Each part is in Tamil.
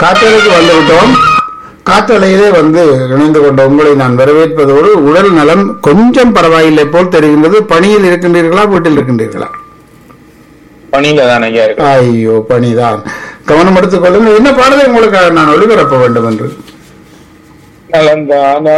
காற்றலைக்கு வந்து விட்டோம் காற்றலையிலே வந்து இணைந்து கொண்ட உங்களை நான் வரவேற்பதோடு உடல் நலம் கொஞ்சம் பரவாயில்லை போல் தெரிகின்றது பணியில் இருக்கின்றீர்களா வீட்டில் இருக்கின்றீர்களா பணியில தான் ஐயா இருக்கு ஐயோ பணிதான் கவனம் எடுத்துக் கொள்ளுங்கள் என்ன பாடலை உங்களுக்கு நான் ஒளிபரப்ப வேண்டும் என்று நலந்தானா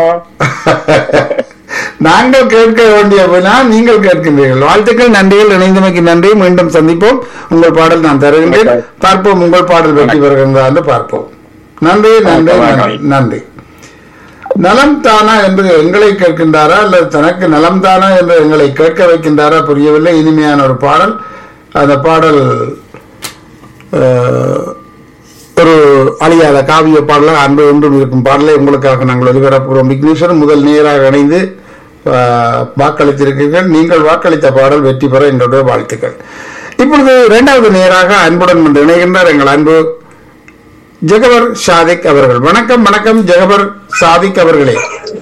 நாங்கள் கேட்க வேண்டிய வினா நீங்கள் கேட்கின்றீர்கள் வாழ்த்துக்கள் நன்றிகள் இணைந்தமைக்கு நன்றி மீண்டும் சந்திப்போம் உங்கள் பாடல் நான் தருகின்றேன் பார்ப்போம் உங்கள் பாடல் வெற்றி பெறுகின்றா என்று பார்ப்போம் நன்றி நன்றி நன்றி நன்றி நலம் தானா என்று எங்களை கேட்கின்றாரா அல்லது தனக்கு நலம் தானா என்று எங்களை கேட்க வைக்கின்றாரா புரியவில்லை இனிமையான ஒரு பாடல் அந்த பாடல் அஹ், ஒரு அழியாத காவிய பாடலாக அன்பு ஒன்றும் இருக்கும் பாடலை உங்களுக்காக நாங்கள் ஒலிபரப்புகிறோம் விக்னேஸ்வரன் முதல் நேராக இணைந்து அஹ், வாக்களித்திருக்கிறீர்கள் நீங்கள் வாக்களித்த பாடல் வெற்றி பெற எங்களுடைய வாழ்த்துக்கள் இப்பொழுது இரண்டாவது நேராக அன்புடன் வந்து இணைகின்றார் எங்கள் அன்பு ஜெகவர் சாதிக் அவர்கள் வணக்கம் வணக்கம் ஜெகவர் சாதிக் அவர்களே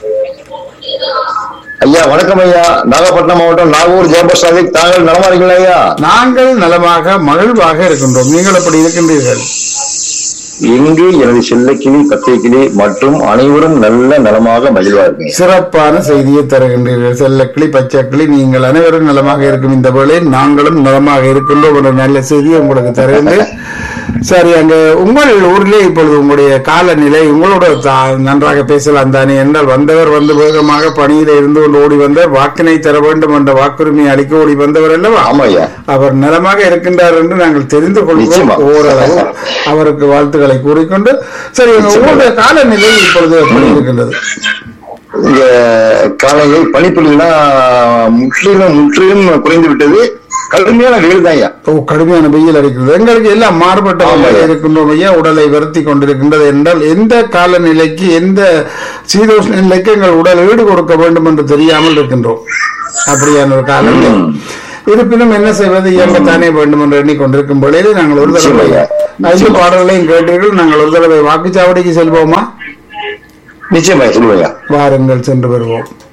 ஐயா வணக்கம் ஐயா நாகப்பட்டினம் மாவட்டம் நாகூர் ஜெயபர் சாதிக் தாங்கள் நலமா இருக்கீங்களா ஐயா நாங்கள் நலமாக மகிழ்வாக இருக்கின்றோம் நீங்கள் எப்படி இருக்கின்றீர்கள் இங்கு எனது செல்லக்கிளி கத்தைக்கிளி மற்றும் அனைவரும் நல்ல நலமாக மகிழ்வா இருக்குங்க சிறப்பான செய்தியை தருகின்றீர்கள் செல்லக்கிளி பச்சைக்கிளி நீங்கள் அனைவரும் நலமாக இருக்கும் இந்த வேளையில் நாங்களும் நலமாக இருக்கின்றோம் ஒரு நல்ல செய்தியை உங்களுக்கு தருகின்றேன் சரி அங்க உங்கள் ஊரிலே இப்பொழுது உங்களுடைய காலநிலை உங்களோட தா- நன்றாக பேசலாம் தானே என்றால் வந்தவர் வந்து வேகமாக பணியில இருந்து கொண்டு ஓடி வந்தார் வாக்கினை தர வேண்டும் என்ற வாக்குரிமையை அளிக்க ஓடி வந்தவர் அல்லவா ஆமா ஐயா அவர் நலமாக இருக்கின்றார் என்று நாங்கள் தெரிந்து கொள்வோம் நிச்சயமா. ஓரளவு அவருக்கு வாழ்த்துக்களை கூறிக்கொண்டு சரி உங்களுடைய காலநிலை இப்பொழுது எப்படி இருக்கின்றது இங்க காலையில் பனிப்பொழிவுலாம் முற்றிலும் முற்றிலும் குறைந்து விட்டது கடுமையான வெயில் தான் ஐயா ஓ கடுமையான வெயில் அடிக்கிறது எங்களுக்கு எல்லாம் மாறுபட்ட ஆமாம். வகையில் இருக்கின்றோம் ஐயா உடலை வருத்தி கொண்டிருக்கின்றது என்றால் எந்த காலநிலைக்கு எந்த சீதோஷ்ண நிலைக்கு எங்கள் உடல் ஈடு கொடுக்க வேண்டும் என்று தெரியாமல் இருக்கின்றோம் அப்படியான ஒரு காலநிலை இருப்பினும் என்ன செய்வது இயங்கத்தானே வேண்டும் என்று எண்ணிக்கொண்டிருக்கும் பொழுது நாங்கள் ஒரு தடவை நிச்சயமா. ஐந்து பாடல்களையும் கேட்டீர்கள் நாங்கள் ஒரு தடவை வாக்குச்சாவடிக்கு செல்வோமா நிச்சயமா சொல்லுவையா வாருங்கள் சென்று வருவோம்